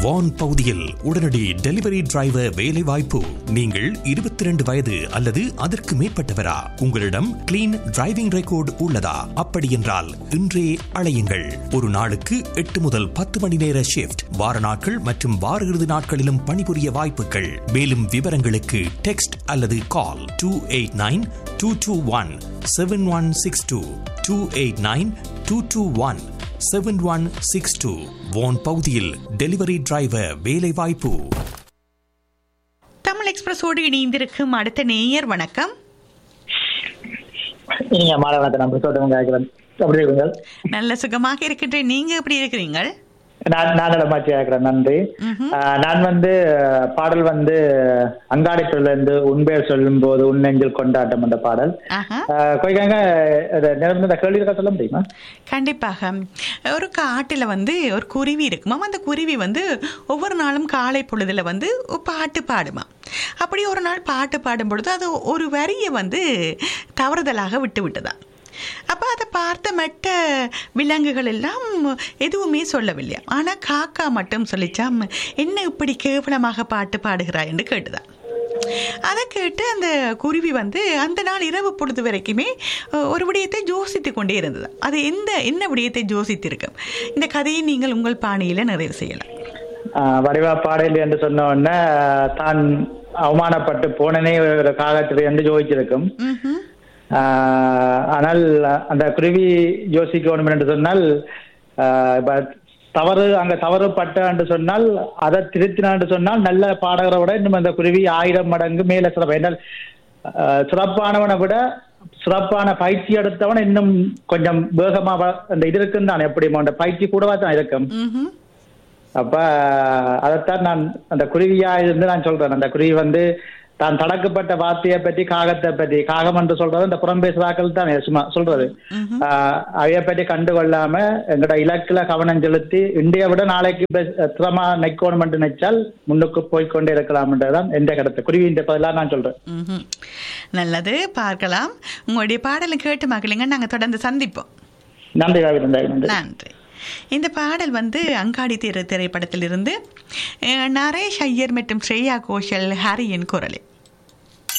வான் பகுதியில் உடனடி delivery driver வேலை வாய்ப்பு நீங்கள் இருபத்தி ரெண்டு வயது அல்லது அதற்கு மேற்பட்டவரா உங்களிடம் கிளீன் டிரைவிங் ரெக்கார்டு உள்ளதா அப்படி என்றால் இன்றே அழையுங்கள் ஒரு நாளுக்கு எட்டு முதல் பத்து மணி நேர ஷிப்ட் வார நாட்கள் மற்றும் வார இறுதி நாட்களிலும் பணிபுரிய வாய்ப்புகள் மேலும் விவரங்களுக்கு டெக்ஸ்ட் அல்லது call two eight nine two two one seven one six two two eight nine two two one seven one six two வோன் பகுதியில் டெலிவரி டிரைவர் வேலை வாய்ப்பு தமிழ் எக்ஸ்பிரஸோடு இணைந்திருக்கும் அடுத்த நேயர் வணக்கம் நீங்க மாணவனத்தை நம்ம சொல்றவங்க கேட்கிறேன் எப்படி இருக்குங்க நல்ல சுகமாக இருக்கின்றேன் நீங்க எப்படி இருக்கிறீங்கள் நான் நான் இடமாச்சி கேட்கிறேன் நன்றி ஆஹ் நான் வந்து பாடல் வந்து அங்காடித்துல இருந்து உண்மையை சொல்லும் போது உன் நெஞ்சில் கொண்டாட்டம் என்ற பாடல் ஆஹா கொய்காங்க நிரந்தர கேள்வி இருக்கா சொல்ல முடியுமா கண்டிப்பாக ஒரு காட்டில் வந்து ஒரு குருவி இருக்குமாம் அந்த குருவி வந்து ஒவ்வொரு நாளும் காலை பொழுதுல வந்து பாட்டு பாடுமா அப்படி ஒரு நாள் பாட்டு பாடும் பொழுது அது ஒரு வரியை வந்து தவறுதலாக விட்டு விட்டதா அப்போ அதை பார்த்த மற்ற விலங்குகள் எல்லாம் எதுவுமே சொல்லவில்லை ஆனால் காக்கா மட்டும் சொல்லிச்சாம் என்ன இப்படி கேவலமாக பாட்டு பாடுகிறாய் என்று கேட்டுதான் அதை கேட்டு அந்த குருவி வந்து அந்த நாள் இரவு பொழுது வரைக்குமே அஹ், ஒரு விடயத்தை யோசித்து கொண்டே இருந்தது அது எந்த என்ன விடயத்தை யோசித்திருக்கும் இந்த கதையை நீங்கள் உங்கள் பாணியில் நிறைவு செய்யலாம் ஆஹ் வடிவா பாடல் என்று சொன்ன உடனே தான் அவமானப்பட்டு போனனே ஒரு காலத்தில் என்று யோசிச்சிருக்கும் ம்ஹும். ஆஹ் ஆனால் அந்த குருவி யோசிக்கணும் என்று சொன்னால் ஆஹ் இப்ப தவறு அங்க தவறு பட்ட என்று சொன்னால் அதை திருத்தினா என்று சொன்னால் நல்ல பாடகரை விட இன்னும் அந்த குருவி ஆயிரம் மடங்கு மேல சிறப்பு என்றால் ஆஹ் சிறப்பானவனை விட சிறப்பான பயிற்சி எடுத்தவன் இன்னும் கொஞ்சம் வேகமா வ- அந்த இது இருக்குன்னு தான் எப்படி அந்த பயிற்சி கூடவா தான் இருக்கும் ம்ஹும். அப்ப அதைத்தான் நான் அந்த குருவியா இருந்து நான் சொல்றேன் அந்த குருவி வந்து தான் தடக்கப்பட்ட வார்த்தையை பற்றி காகத்தை பற்றி காகம் என்று சொல்றது இந்த புறம் பேசுறாக்கள் தான் சும்மா சொல்றது ஆஹ் அதைய பற்றி கண்டு கொள்ளாம எங்கட இலக்குல கவனம் செலுத்தி இந்திய விட நாளைக்கு பெஸ்- திறமா நிக்கணும் என்று நினைச்சால் முன்னுக்கு போய்க்கொண்டே இருக்கலாம்ன்றதுதான் எந்த கருத்து குருவின்ற பதிலாக நான் சொல்றேன் ம்ஹும். நல்லது பார்க்கலாம் உங்களுடைய பாடலை கேட்டு மகளிங்க நாங்கள் தொடர்ந்து சந்திப்போம் நன்றி காவிரி நன்றி நன்றி இந்த பாடல் வந்து அங்காடி திரை திரைப்படத்திலிருந்து அஹ், நரேஷ் ஐயர் மற்றும் ஸ்ரேயா கோஷல் ஹரியின் குரலில்